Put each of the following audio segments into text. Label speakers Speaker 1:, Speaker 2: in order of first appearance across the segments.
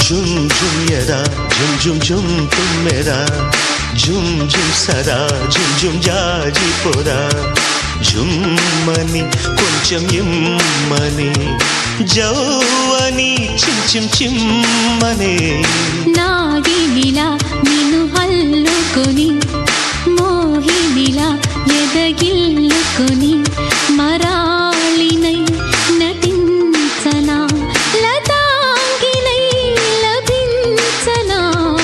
Speaker 1: జుమ్ జుమ్ యదా జుమ్ జుమ్ జుమ్ తుమ్మెదా జుమ్ జుమ్ సదా జుమ్ జుమ్ జాజి పొదా జుమ్మని కొంచెం ఇమ్మని జౌవని చిమ్ చిమ్ చిమ్మనే
Speaker 2: నాగినిలా నిన్ను హల్లుకొని మోహినిలా ఎదగిల్లుకొని మరాళినై నటించనా లతాంగినై లభించనా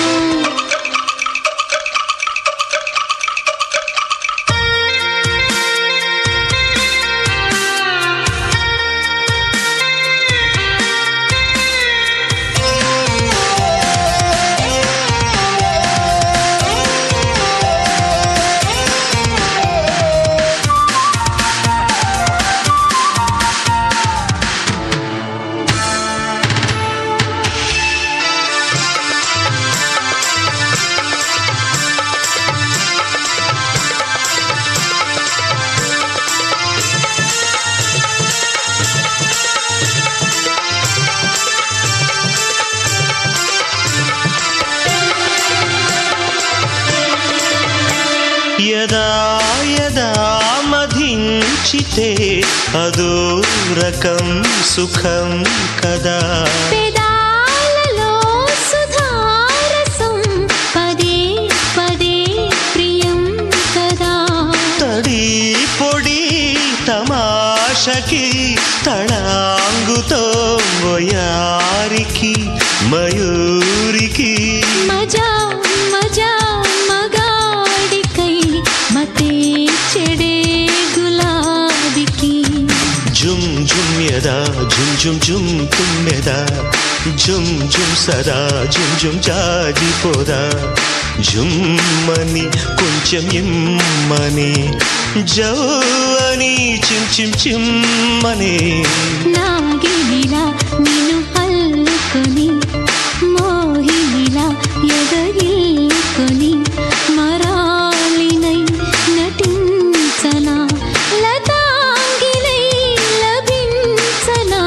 Speaker 1: యదా యదా మధించితే అదో రకం సుఖం కదా
Speaker 2: పెదాలలో సుధారసం పదే పదే ప్రియం కదా
Speaker 1: తడి పొడి తమాషకి తళాంగుతో వయారికి మయూరికి
Speaker 2: మజా మజా మగాడికై మతే చెడే గులాబికి
Speaker 1: జుమ్ జుమ్ యదా జుమ్ జుమ్ జుమ్ తుమ్మెదా జుమ్ జుమ్ సదా జుమ్ జుమ్ జాజి పోదా జుమ్మని కొంచెం ఇమ్మని జౌవని చిమ్ చిమ్ చిమ్మని
Speaker 2: నాగినిలా నిన్ను హల్లుకొని మోహినిలా ఎదగిల్లుకొని మరాలినై నటించనా లతాంగినై లభించనా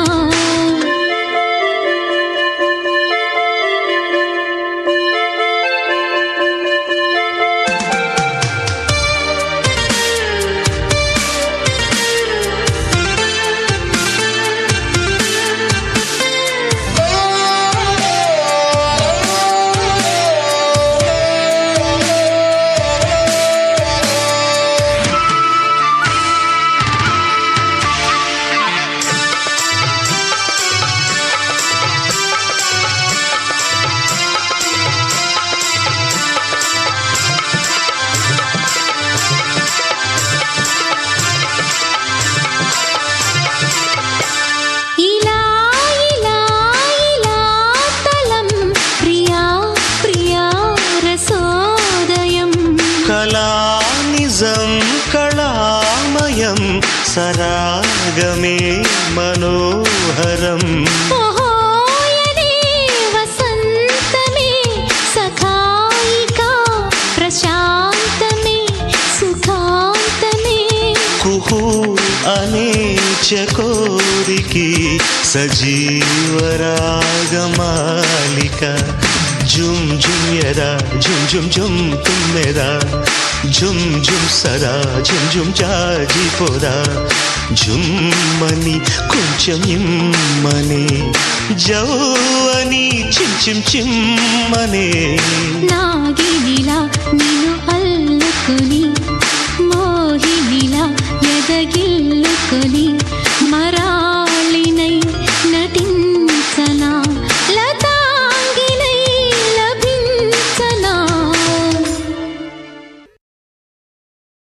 Speaker 2: ఇలా ఇలా ఇలా తలం ప్రియా ప్రియా రసోదయం
Speaker 1: కళా నిజం కళామయం సరాగమే మనోహరం
Speaker 2: ఓహోయనే వసంతమే సఖాయికా ప్రశాంతమే సుఖాంతమే
Speaker 1: కుహు అనే చకోరికి సజీవరాగమాలిక జుమ్ జుమ్ యదా జుమ్ జుమ్ జుమ్ తుమ్మెదా జుమ్ జుమ్ సదా జుమ్ జుమ్ జాజి పోదా జుమ్మని కొంచెం ఇమ్మని జౌవని చిమ్ చిమ్ చిమ్మనే
Speaker 2: నాగినిలా నిన్ను అల్లుకొని మోహినిలా ఎదగిల్లుకొని